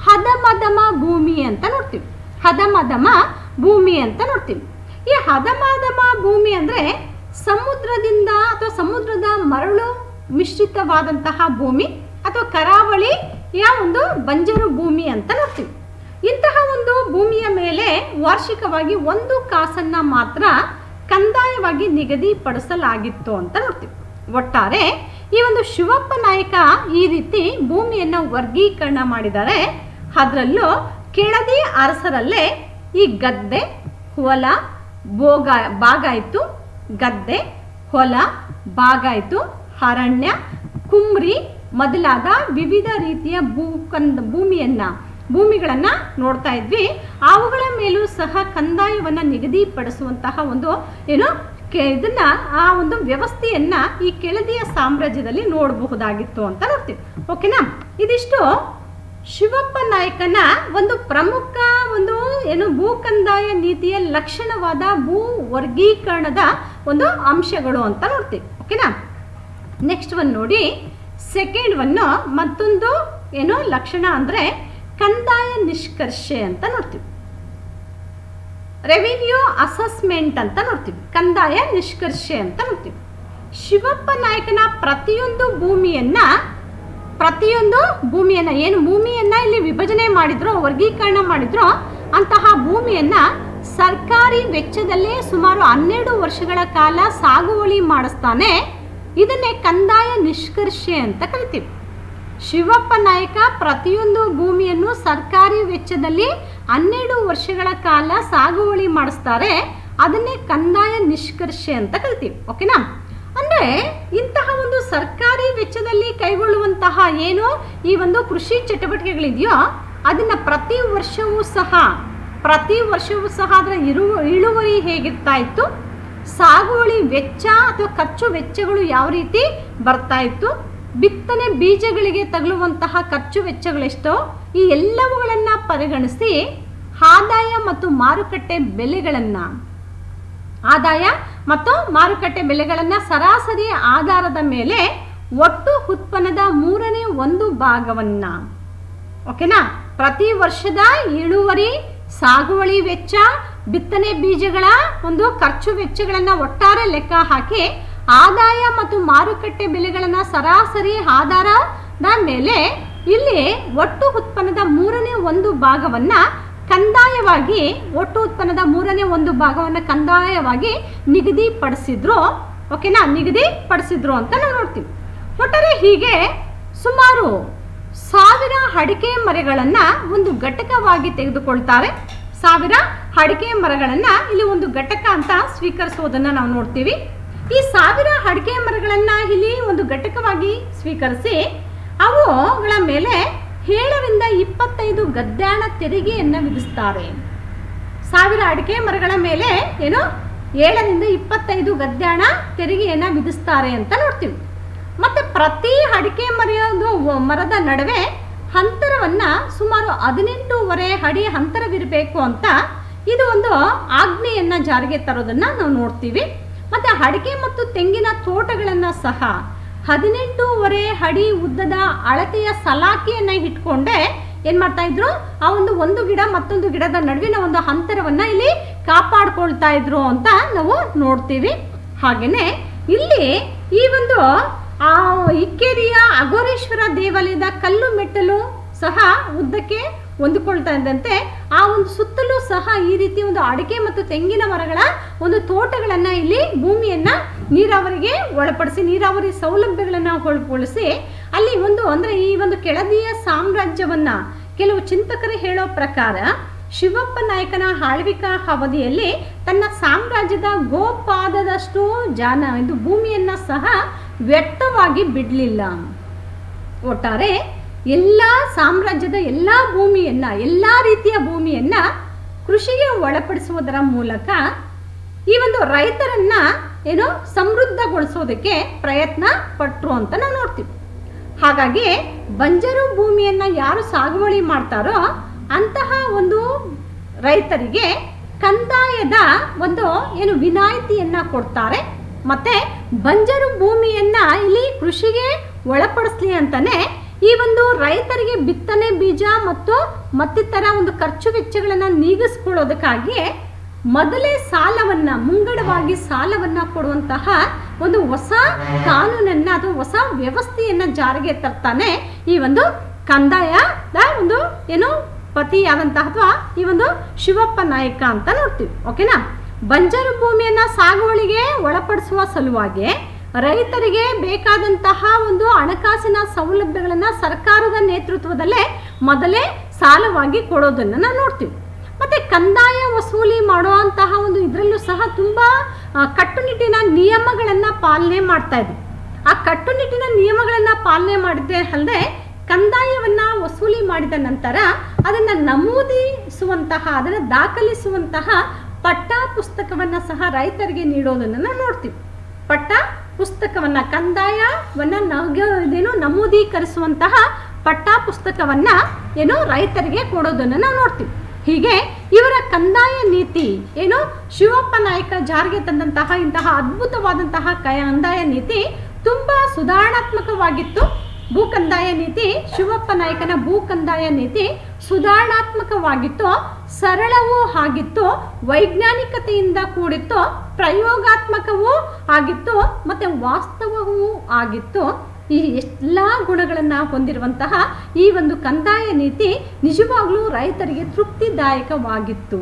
ಹದಮದಮ ಭೂಮಿ ಅಂತ ನೋಡ್ತೀವಿ ಹದಮದಮ ಭೂಮಿ ಅಂತ ನೋಡ್ತೀವಿ ಈ ಹದಮದಮ ಭೂಮಿ ಅಂದ್ರೆ ಸಮುದ್ರದಿಂದ ಅಥವಾ ಸಮುದ್ರದ ಮರಳು ಮಿಶ್ರಿತವಾದಂತಹ ಭೂಮಿ ಅಥವಾ ಕರಾವಳಿಯ ಒಂದು ಬಂಜರು ಭೂಮಿ ಅಂತ ನೋಡ್ತೀವಿ ಇಂತಹ ಒಂದು ಭೂಮಿಯ ಮೇಲೆ ವಾರ್ಷಿಕವಾಗಿ ಒಂದು ಕಾಸನ್ನ ಮಾತ್ರ ಕಂದಾಯವಾಗಿ ನಿಗದಿಪಡಿಸಲಾಗಿತ್ತು ಅಂತ ನೋಡ್ತೀವಿ ಒಟ್ಟಾರೆ ಈ ಒಂದು ಶಿವಪ್ಪ ನಾಯಕ ಈ ರೀತಿ ಭೂಮಿಯನ್ನು ವರ್ಗೀಕರಣ ಮಾಡಿದ್ದಾರೆ ಅದರಲ್ಲೂ ಕೆಳದಿ ಅರಸರಲ್ಲೇ ಈ ಗದ್ದೆ ಹೊಲ ಭೋಗ ಬಾಗಾಯಿತು ಗದ್ದೆ ಹೊಲ ಬಾಗಾಯಿತು ಅರಣ್ಯ ಕುಮ್ರಿ ಮೊದಲಾದ ವಿವಿಧ ರೀತಿಯ ಭೂಕಂದ ಭೂಮಿಯನ್ನ ಭೂಮಿಗಳನ್ನ ನೋಡ್ತಾ ಇದ್ವಿ ಅವುಗಳ ಮೇಲೂ ಸಹ ಕಂದಾಯವನ್ನ ನಿಗದಿಪಡಿಸುವಂತಹ ಒಂದು ಏನು ಕೆ ಇದನ್ನ ಆ ಒಂದು ವ್ಯವಸ್ಥೆಯನ್ನ ಈ ಕೆಳದಿಯ ಸಾಮ್ರಾಜ್ಯದಲ್ಲಿ ನೋಡಬಹುದಾಗಿತ್ತು ಅಂತ ನೋಡ್ತೀವಿ ಓಕೆನಾ ಇದಿಷ್ಟು ಶಿವಪ್ಪ ನಾಯಕನ ಒಂದು ಪ್ರಮುಖ ಒಂದು ಏನು ಭೂ ಕಂದಾಯ ನೀತಿಯ ಲಕ್ಷಣವಾದ ಭೂ ವರ್ಗೀಕರಣದ ಒಂದು ಅಂಶಗಳು ಅಂತ ನೋಡ್ತೀವಿ ಓಕೆನಾ ನೆಕ್ಸ್ಟ್ ಒನ್ ನೋಡಿ ಸೆಕೆಂಡ್ ಒನ್ನು ಮತ್ತೊಂದು ಏನು ಲಕ್ಷಣ ಅಂದರೆ ಕಂದಾಯ ನಿಷ್ಕರ್ಷೆ ಅಂತ ನೋಡ್ತೀವಿ ರೆವಿನ್ಯೂ ಅಸೆಸ್ಮೆಂಟ್ ಅಂತ ನೋಡ್ತೀವಿ ಕಂದಾಯ ನಿಷ್ಕರ್ಷೆ ಅಂತ ನೋಡ್ತೀವಿ ಶಿವಪ್ಪ ನಾಯಕನ ಪ್ರತಿಯೊಂದು ಭೂಮಿಯನ್ನ ಪ್ರತಿಯೊಂದು ಭೂಮಿಯನ್ನ ಏನು ಭೂಮಿಯನ್ನ ಇಲ್ಲಿ ವಿಭಜನೆ ಮಾಡಿದ್ರೋ ವರ್ಗೀಕರಣ ಮಾಡಿದ್ರೋ ಅಂತಹ ಭೂಮಿಯನ್ನ ಸರ್ಕಾರಿ ವೆಚ್ಚದಲ್ಲೇ ಸುಮಾರು ಹನ್ನೆರಡು ವರ್ಷಗಳ ಕಾಲ ಸಾಗುವಳಿ ಮಾಡಿಸ್ತಾನೆ ಇದನ್ನೇ ಕಂದಾಯ ನಿಷ್ಕರ್ಷೆ ಅಂತ ಕರಿತೀವಿ ಶಿವಪ್ಪ ನಾಯಕ ಪ್ರತಿಯೊಂದು ಭೂಮಿಯನ್ನು ಸರ್ಕಾರಿ ವೆಚ್ಚದಲ್ಲಿ ಹನ್ನೆರಡು ವರ್ಷಗಳ ಕಾಲ ಸಾಗುವಳಿ ಮಾಡಿಸ್ತಾರೆ ಅದನ್ನೇ ಕಂದಾಯ ನಿಷ್ಕರ್ಷೆ ಅಂತ ಕರಿತೀವಿ ಓಕೆನಾ ಅಂದ್ರೆ ಇಂತಹ ಒಂದು ಸರ್ಕಾರಿ ವೆಚ್ಚದಲ್ಲಿ ಕೈಗೊಳ್ಳುವಂತಹ ಏನು ಈ ಒಂದು ಕೃಷಿ ಚಟುವಟಿಕೆಗಳಿದೆಯೋ ಅದನ್ನ ಪ್ರತಿ ವರ್ಷವೂ ಸಹ ಪ್ರತಿ ವರ್ಷವೂ ಸಹ ಅದರ ಇರು ಇಳುವರಿ ಹೇಗಿರ್ತಾ ಇತ್ತು ಸಾಗುವಳಿ ವೆಚ್ಚ ಅಥವಾ ಖರ್ಚು ವೆಚ್ಚಗಳು ಯಾವ ರೀತಿ ಬರ್ತಾ ಇತ್ತು ಬಿತ್ತನೆ ಬೀಜಗಳಿಗೆ ತಗಲುವಂತಹ ಖರ್ಚು ವೆಚ್ಚಗಳೆಷ್ಟೋ ಈ ಎಲ್ಲವುಗಳನ್ನ ಪರಿಗಣಿಸಿ ಆದಾಯ ಮತ್ತು ಮಾರುಕಟ್ಟೆ ಬೆಲೆಗಳನ್ನು ಆದಾಯ ಮತ್ತು ಮಾರುಕಟ್ಟೆ ಬೆಲೆಗಳನ್ನು ಸರಾಸರಿ ಆಧಾರದ ಮೇಲೆ ಒಟ್ಟು ಉತ್ಪನ್ನದ ಮೂರನೇ ಒಂದು ಭಾಗವನ್ನ ಓಕೆನಾ ಪ್ರತಿ ವರ್ಷದ ಇಳುವರಿ ಸಾಗುವಳಿ ವೆಚ್ಚ ಬಿತ್ತನೆ ಬೀಜಗಳ ಒಂದು ಖರ್ಚು ವೆಚ್ಚಗಳನ್ನು ಒಟ್ಟಾರೆ ಲೆಕ್ಕ ಹಾಕಿ ಆದಾಯ ಮತ್ತು ಮಾರುಕಟ್ಟೆ ಬೆಲೆಗಳನ್ನು ಸರಾಸರಿ ಆಧಾರದ ಮೇಲೆ ಇಲ್ಲಿ ಒಟ್ಟು ಉತ್ಪನ್ನದ ಮೂರನೇ ಒಂದು ಭಾಗವನ್ನ ಕಂದಾಯವಾಗಿ ಒಟ್ಟು ಉತ್ಪನ್ನದ ಮೂರನೇ ಒಂದು ಭಾಗವನ್ನು ಕಂದಾಯವಾಗಿ ನಿಗದಿಪಡಿಸಿದ್ರು ಓಕೆನಾ ನಿಗದಿಪಡಿಸಿದ್ರು ಅಂತ ನಾವು ನೋಡ್ತೀವಿ ಒಟ್ಟಾರೆ ಹೀಗೆ ಸುಮಾರು ಸಾವಿರ ಅಡಿಕೆ ಮರಗಳನ್ನ ಒಂದು ಘಟಕವಾಗಿ ತೆಗೆದುಕೊಳ್ತಾರೆ ಸಾವಿರ ಅಡಿಕೆ ಮರಗಳನ್ನ ಇಲ್ಲಿ ಒಂದು ಘಟಕ ಅಂತ ಸ್ವೀಕರಿಸುವುದನ್ನ ನಾವು ನೋಡ್ತೀವಿ ಈ ಸಾವಿರ ಅಡಿಕೆ ಮರಗಳನ್ನ ಇಲ್ಲಿ ಒಂದು ಘಟಕವಾಗಿ ಸ್ವೀಕರಿಸಿ ಅವುಗಳ ಮೇಲೆ ಏಳರಿಂದ ಇಪ್ಪತ್ತೈದು ಗದ್ದಾಣ ತೆರಿಗೆಯನ್ನು ವಿಧಿಸ್ತಾರೆ ಸಾವಿರ ಅಡಿಕೆ ಮರಗಳ ಮೇಲೆ ಏನು ಏಳರಿಂದ ಇಪ್ಪತ್ತೈದು ಗದ್ದಾಣ ತೆರಿಗೆಯನ್ನು ವಿಧಿಸ್ತಾರೆ ಅಂತ ನೋಡ್ತೀವಿ ಮತ್ತೆ ಪ್ರತಿ ಅಡಿಕೆ ಮರದ ಮರದ ನಡುವೆ ಅಂತರವನ್ನ ಸುಮಾರು ಹದಿನೆಂಟೂವರೆ ಅಡಿ ಅಂತರವಿರಬೇಕು ಅಂತ ಇದು ಒಂದು ಆಜ್ಞೆಯನ್ನ ಜಾರಿಗೆ ತರೋದನ್ನ ನಾವು ನೋಡ್ತೀವಿ ಮತ್ತೆ ಅಡಿಕೆ ಮತ್ತು ತೆಂಗಿನ ತೋಟಗಳನ್ನ ಸಹ ಹದಿನೆಂಟೂವರೆ ಅಡಿ ಉದ್ದದ ಅಳತೆಯ ಸಲಾಕೆಯನ್ನ ಇಟ್ಕೊಂಡೆ ಏನ್ ಮಾಡ್ತಾ ಇದ್ರು ಆ ಒಂದು ಒಂದು ಗಿಡ ಮತ್ತೊಂದು ಗಿಡದ ನಡುವಿನ ಒಂದು ಅಂತರವನ್ನ ಇಲ್ಲಿ ಕಾಪಾಡ್ಕೊಳ್ತಾ ಇದ್ರು ಅಂತ ನಾವು ನೋಡ್ತೀವಿ ಹಾಗೇನೆ ಇಲ್ಲಿ ಈ ಒಂದು ಆ ಇಕ್ಕೇರಿಯ ಅಘೋರೇಶ್ವರ ದೇವಾಲಯದ ಕಲ್ಲು ಮೆಟ್ಟಲು ಸಹ ಉದ್ದಕ್ಕೆ ಹೊಂದಿಕೊಳ್ತಾ ಇದ್ದಂತೆ ಆ ಒಂದು ಸುತ್ತಲೂ ಸಹ ಈ ರೀತಿ ಒಂದು ಅಡಿಕೆ ಮತ್ತು ತೆಂಗಿನ ಮರಗಳ ಒಂದು ತೋಟಗಳನ್ನ ಇಲ್ಲಿ ಭೂಮಿಯನ್ನ ನೀರಾವರಿಗೆ ಒಳಪಡಿಸಿ ನೀರಾವರಿ ಸೌಲಭ್ಯಗಳನ್ನ ಒಳಪಡಿಸಿ ಅಲ್ಲಿ ಒಂದು ಅಂದ್ರೆ ಈ ಒಂದು ಕೆಳದಿಯ ಸಾಮ್ರಾಜ್ಯವನ್ನ ಕೆಲವು ಚಿಂತಕರು ಹೇಳೋ ಪ್ರಕಾರ ಶಿವಪ್ಪ ನಾಯಕನ ಆಳ್ವಿಕಾ ಅವಧಿಯಲ್ಲಿ ತನ್ನ ಸಾಮ್ರಾಜ್ಯದ ಗೋಪಾದದಷ್ಟು ಜಾನ ಇದು ಭೂಮಿಯನ್ನ ಸಹ ವ್ಯರ್ಥವಾಗಿ ಬಿಡಲಿಲ್ಲ ಒಟ್ಟಾರೆ ಎಲ್ಲ ಸಾಮ್ರಾಜ್ಯದ ಎಲ್ಲ ಭೂಮಿಯನ್ನ ಎಲ್ಲ ರೀತಿಯ ಭೂಮಿಯನ್ನ ಕೃಷಿಗೆ ಒಳಪಡಿಸುವುದರ ಮೂಲಕ ಈ ಒಂದು ರೈತರನ್ನ ಏನು ಸಮೃದ್ಧಗೊಳಿಸೋದಕ್ಕೆ ಪ್ರಯತ್ನ ಪಟ್ರು ಅಂತ ನಾವು ನೋಡ್ತೀವಿ ಹಾಗಾಗಿ ಬಂಜರು ಭೂಮಿಯನ್ನ ಯಾರು ಸಾಗುವಳಿ ಮಾಡ್ತಾರೋ ಅಂತಹ ಒಂದು ರೈತರಿಗೆ ಕಂದಾಯದ ಒಂದು ಏನು ವಿನಾಯಿತಿಯನ್ನ ಕೊಡ್ತಾರೆ ಮತ್ತೆ ಬಂಜರು ಭೂಮಿಯನ್ನ ಇಲ್ಲಿ ಕೃಷಿಗೆ ಒಳಪಡಿಸ್ಲಿ ಅಂತಾನೆ ಈ ಒಂದು ರೈತರಿಗೆ ಬಿತ್ತನೆ ಬೀಜ ಮತ್ತು ಮತ್ತಿತರ ಒಂದು ಖರ್ಚು ವೆಚ್ಚಗಳನ್ನು ನೀಗಿಸ್ಕೊಳ್ಳೋದಕ್ಕಾಗಿ ಮೊದಲೇ ಸಾಲವನ್ನ ಮುಂಗಡವಾಗಿ ಸಾಲವನ್ನ ಕೊಡುವಂತಹ ಒಂದು ಹೊಸ ಕಾನೂನನ್ನ ಅಥವಾ ಹೊಸ ವ್ಯವಸ್ಥೆಯನ್ನ ಜಾರಿಗೆ ತರ್ತಾನೆ ಈ ಒಂದು ಕಂದಾಯದ ಒಂದು ಏನು ಪತಿಯಾದಂತಹ ಅಥವಾ ಈ ಒಂದು ಶಿವಪ್ಪ ನಾಯಕ ಅಂತ ನೋಡ್ತೀವಿ ಓಕೆನಾ ಬಂಜರು ಭೂಮಿಯನ್ನ ಸಾಗುವಳಿಗೆ ಒಳಪಡಿಸುವ ಸಲುವಾಗಿ ರೈತರಿಗೆ ಬೇಕಾದಂತಹ ಒಂದು ಹಣಕಾಸಿನ ಸೌಲಭ್ಯಗಳನ್ನು ಸರ್ಕಾರದ ನೇತೃತ್ವದಲ್ಲೇ ಮೊದಲೇ ಸಾಲವಾಗಿ ಕೊಡೋದನ್ನು ನಾವು ನೋಡ್ತೀವಿ ಮತ್ತು ಕಂದಾಯ ವಸೂಲಿ ಮಾಡುವಂತಹ ಒಂದು ಇದರಲ್ಲೂ ಸಹ ತುಂಬ ಆ, ಕಟ್ಟುನಿಟ್ಟಿನ ನಿಯಮಗಳನ್ನು ಪಾಲನೆ ಮಾಡ್ತಾ ಇದ್ವಿ ಆ ಕಟ್ಟುನಿಟ್ಟಿನ ನಿಯಮಗಳನ್ನು ಪಾಲನೆ ಮಾಡಿದ್ದೆ ಅಲ್ಲದೆ ಕಂದಾಯವನ್ನು ವಸೂಲಿ ಮಾಡಿದ ನಂತರ ಅದನ್ನು ನಮೂದಿಸುವಂತಹ ಅದನ್ನು ದಾಖಲಿಸುವಂತಹ ಪಟ್ಟ ಪುಸ್ತಕವನ್ನು ಸಹ ರೈತರಿಗೆ ನೀಡೋದನ್ನು ನಾವು ನೋಡ್ತೀವಿ ಪಟ್ಟ ಪುಸ್ತಕವನ್ನು ಕಂದಾಯವನ್ನು ನಗ ಇದೇನು ನಮೂದೀಕರಿಸುವಂತಹ ಪಟ್ಟ ಪುಸ್ತಕವನ್ನು ಏನು ರೈತರಿಗೆ ಕೊಡೋದನ್ನು ನಾವು ನೋಡ್ತೀವಿ ಹೀಗೆ ಇವರ ಕಂದಾಯ ನೀತಿ ಏನು ಶಿವಪ್ಪ ನಾಯಕ ಜಾರಿಗೆ ತಂದಂತಹ ಇಂತಹ ಅದ್ಭುತವಾದಂತಹ ಕಂದಾಯ ನೀತಿ ತುಂಬ ಸುಧಾರಣಾತ್ಮಕವಾಗಿತ್ತು ಭೂ ಕಂದಾಯ ನೀತಿ ಶಿವಪ್ಪ ನಾಯಕನ ಭೂ ಕಂದಾಯ ನೀತಿ ಸುಧಾರಣಾತ್ಮಕವಾಗಿತ್ತು ಸರಳವೂ ಆಗಿತ್ತು ವೈಜ್ಞಾನಿಕತೆಯಿಂದ ಕೂಡಿತ್ತು ಪ್ರಯೋಗಾತ್ಮಕವೂ ಆಗಿತ್ತು ಮತ್ತು ವಾಸ್ತವವೂ ಆಗಿತ್ತು ಈ ಎಲ್ಲ ಗುಣಗಳನ್ನು ಹೊಂದಿರುವಂತಹ ಈ ಒಂದು ಕಂದಾಯ ನೀತಿ ನಿಜವಾಗ್ಲೂ ರೈತರಿಗೆ ತೃಪ್ತಿದಾಯಕವಾಗಿತ್ತು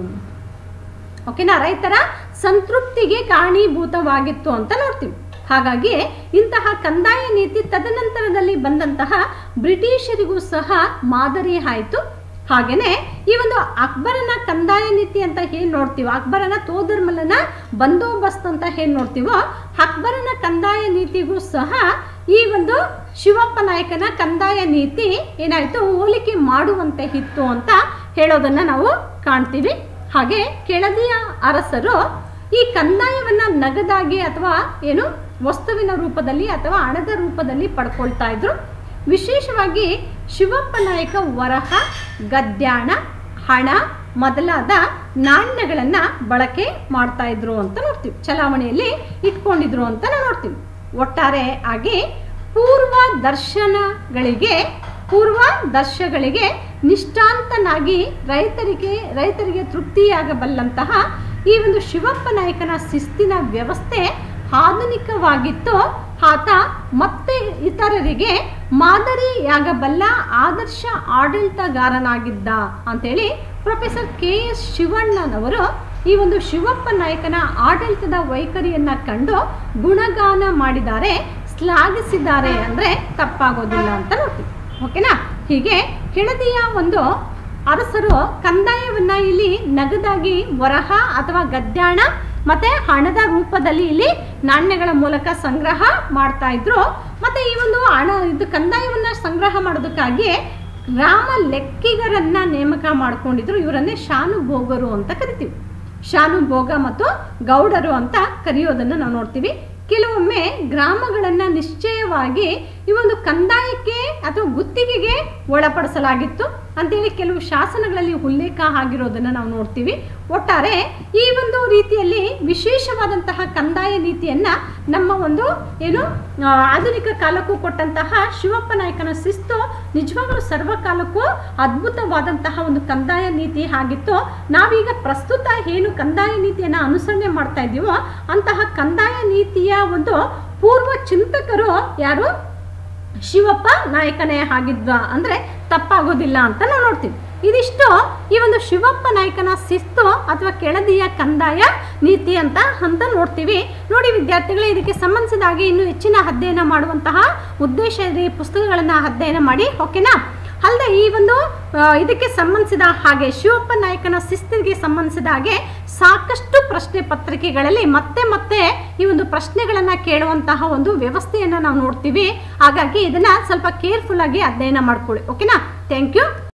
ಓಕೆನಾ ರೈತರ ಸಂತೃಪ್ತಿಗೆ ಕಾರಣೀಭೂತವಾಗಿತ್ತು ಅಂತ ನೋಡ್ತೀವಿ ಹಾಗಾಗಿ ಇಂತಹ ಕಂದಾಯ ನೀತಿ ತದನಂತರದಲ್ಲಿ ಬಂದಂತಹ ಬ್ರಿಟಿಷರಿಗೂ ಸಹ ಮಾದರಿ ಆಯಿತು ಹಾಗೆಯೇ ಈ ಒಂದು ಅಕ್ಬರನ ಕಂದಾಯ ನೀತಿ ಅಂತ ಏನು ನೋಡ್ತೀವೋ ಅಕ್ಬರನ ತೋದರ್ಮಲನ ಬಂದೋಬಸ್ತ್ ಅಂತ ಏನು ನೋಡ್ತೀವೋ ಅಕ್ಬರನ ಕಂದಾಯ ನೀತಿಗೂ ಸಹ ಈ ಒಂದು ಶಿವಪ್ಪ ನಾಯಕನ ಕಂದಾಯ ನೀತಿ ಏನಾಯಿತು ಹೋಲಿಕೆ ಮಾಡುವಂತೆ ಇತ್ತು ಅಂತ ಹೇಳೋದನ್ನು ನಾವು ಕಾಣ್ತೀವಿ ಹಾಗೆ ಕೆಳದಿಯ ಅರಸರು ಈ ಕಂದಾಯವನ್ನು ನಗದಾಗಿ ಅಥವಾ ಏನು ವಸ್ತುವಿನ ರೂಪದಲ್ಲಿ ಅಥವಾ ಹಣದ ರೂಪದಲ್ಲಿ ಪಡ್ಕೊಳ್ತಾ ಇದ್ರು ವಿಶೇಷವಾಗಿ ಶಿವಪ್ಪ ನಾಯಕ ವರಹ ಗದ್ಯಾಣ ಹಣ ಮೊದಲಾದ ನಾಣ್ಯಗಳನ್ನು ಬಳಕೆ ಮಾಡ್ತಾ ಇದ್ರು ಅಂತ ನೋಡ್ತೀವಿ ಚಲಾವಣೆಯಲ್ಲಿ ಇಟ್ಕೊಂಡಿದ್ರು ಅಂತ ನಾವು ನೋಡ್ತೀವಿ ಒಟ್ಟಾರೆ ಆಗಿ ಪೂರ್ವ ದರ್ಶನಗಳಿಗೆ ಪೂರ್ವ ದರ್ಶಗಳಿಗೆ ನಿಷ್ಠಾಂತನಾಗಿ ರೈತರಿಗೆ ರೈತರಿಗೆ ತೃಪ್ತಿಯಾಗಬಲ್ಲಂತಹ ಈ ಒಂದು ಶಿವಪ್ಪ ನಾಯಕನ ಶಿಸ್ತಿನ ವ್ಯವಸ್ಥೆ ಆಧುನಿಕವಾಗಿತ್ತು ಆತ ಮತ್ತೆ ಇತರರಿಗೆ ಮಾದರಿಯಾಗಬಲ್ಲ ಆದರ್ಶ ಆಡಳಿತಗಾರನಾಗಿದ್ದ ಅಂತೇಳಿ ಪ್ರೊಫೆಸರ್ ಕೆ ಎಸ್ ಶಿವಣ್ಣನವರು ಈ ಒಂದು ಶಿವಪ್ಪ ನಾಯಕನ ಆಡಳಿತದ ವೈಖರಿಯನ್ನ ಕಂಡು ಗುಣಗಾನ ಮಾಡಿದ್ದಾರೆ ಶ್ಲಾಘಿಸಿದ್ದಾರೆ ಅಂದರೆ ತಪ್ಪಾಗೋದಿಲ್ಲ ಅಂತ ನೋಡ್ತೀವಿ ಓಕೆನಾ ಹೀಗೆ ಕೆಳದಿಯ ಒಂದು ಅರಸರು ಕಂದಾಯವನ್ನ ಇಲ್ಲಿ ನಗದಾಗಿ ವರಹ ಅಥವಾ ಗದ್ಯಾಣ ಮತ್ತೆ ಹಣದ ರೂಪದಲ್ಲಿ ಇಲ್ಲಿ ನಾಣ್ಯಗಳ ಮೂಲಕ ಸಂಗ್ರಹ ಮಾಡ್ತಾ ಇದ್ರು ಮತ್ತೆ ಈ ಒಂದು ಹಣ ಇದು ಕಂದಾಯವನ್ನ ಸಂಗ್ರಹ ಮಾಡೋದಕ್ಕಾಗಿ ಗ್ರಾಮ ಲೆಕ್ಕಿಗರನ್ನ ನೇಮಕ ಮಾಡ್ಕೊಂಡಿದ್ರು ಇವರನ್ನೇ ಶಾನುಭೋಗರು ಅಂತ ಕರಿತೀವಿ ಶಾನುಭೋಗ ಮತ್ತು ಗೌಡರು ಅಂತ ಕರೆಯೋದನ್ನು ನಾವು ನೋಡ್ತೀವಿ ಕೆಲವೊಮ್ಮೆ ಗ್ರಾಮಗಳನ್ನು ನಿಶ್ಚಯವಾಗಿ ಈ ಒಂದು ಕಂದಾಯಕ್ಕೆ ಅಥವಾ ಗುತ್ತಿಗೆಗೆ ಒಳಪಡಿಸಲಾಗಿತ್ತು ಅಂತೇಳಿ ಕೆಲವು ಶಾಸನಗಳಲ್ಲಿ ಉಲ್ಲೇಖ ಆಗಿರೋದನ್ನು ನಾವು ನೋಡ್ತೀವಿ ಒಟ್ಟಾರೆ ಈ ಒಂದು ರೀತಿಯಲ್ಲಿ ವಿಶೇಷವಾದಂತಹ ಕಂದಾಯ ನೀತಿಯನ್ನ ನಮ್ಮ ಒಂದು ಏನು ಆ, ಆಧುನಿಕ ಕಾಲಕ್ಕೂ ಕೊಟ್ಟಂತಹ ಶಿವಪ್ಪ ನಾಯಕನ ಶಿಸ್ತು ನಿಜವಾಗ್ಲೂ ಸರ್ವಕಾಲಕ್ಕೂ ಅದ್ಭುತವಾದಂತಹ ಒಂದು ಕಂದಾಯ ನೀತಿ ಆಗಿತ್ತು ನಾವೀಗ ಪ್ರಸ್ತುತ ಏನು ಕಂದಾಯ ನೀತಿಯನ್ನು ಅನುಸರಣೆ ಮಾಡ್ತಾ ಇದ್ದೀವೋ ಅಂತಹ ಕಂದಾಯ ನೀತಿಯ ಒಂದು ಪೂರ್ವ ಚಿಂತಕರು ಯಾರು ಶಿವಪ್ಪ ನಾಯಕನೇ ಆಗಿದ್ದ ಅಂದರೆ ತಪ್ಪಾಗೋದಿಲ್ಲ ಅಂತ ನಾವು ನೋಡ್ತೀವಿ ಇದಿಷ್ಟು ಈ ಒಂದು ಶಿವಪ್ಪ ನಾಯಕನ ಶಿಸ್ತು ಅಥವಾ ಕೆಳದಿಯ ಕಂದಾಯ ನೀತಿ ಅಂತ ಅಂತ ನೋಡ್ತೀವಿ ನೋಡಿ ವಿದ್ಯಾರ್ಥಿಗಳೇ ಇದಕ್ಕೆ ಸಂಬಂಧಿಸಿದ ಹಾಗೆ ಇನ್ನೂ ಹೆಚ್ಚಿನ ಅಧ್ಯಯನ ಮಾಡುವಂತಹ ಉದ್ದೇಶ ಇದೆ ಈ ಪುಸ್ತಕಗಳನ್ನು ಅಧ್ಯಯನ ಮಾಡಿ ಓಕೆನಾ ಅಲ್ಲದೆ ಈ ಒಂದು ಆ, ಇದಕ್ಕೆ ಸಂಬಂಧಿಸಿದ ಹಾಗೆ ಶಿವಪ್ಪ ನಾಯಕನ ಶಿಸ್ತಿಗೆ ಸಂಬಂಧಿಸಿದ ಹಾಗೆ ಸಾಕಷ್ಟು ಪ್ರಶ್ನೆ ಪತ್ರಿಕೆಗಳಲ್ಲಿ ಮತ್ತೆ ಮತ್ತೆ ಈ ಒಂದು ಪ್ರಶ್ನೆಗಳನ್ನು ಕೇಳುವಂತಹ ಒಂದು ವ್ಯವಸ್ಥೆಯನ್ನು ನಾವು ನೋಡ್ತೀವಿ ಹಾಗಾಗಿ ಇದನ್ನ ಸ್ವಲ್ಪ ಕೇರ್ಫುಲ್ ಆಗಿ ಅಧ್ಯಯನ ಮಾಡ್ಕೊಳ್ಳಿ ಓಕೆನಾ ಥ್ಯಾಂಕ್ ಯು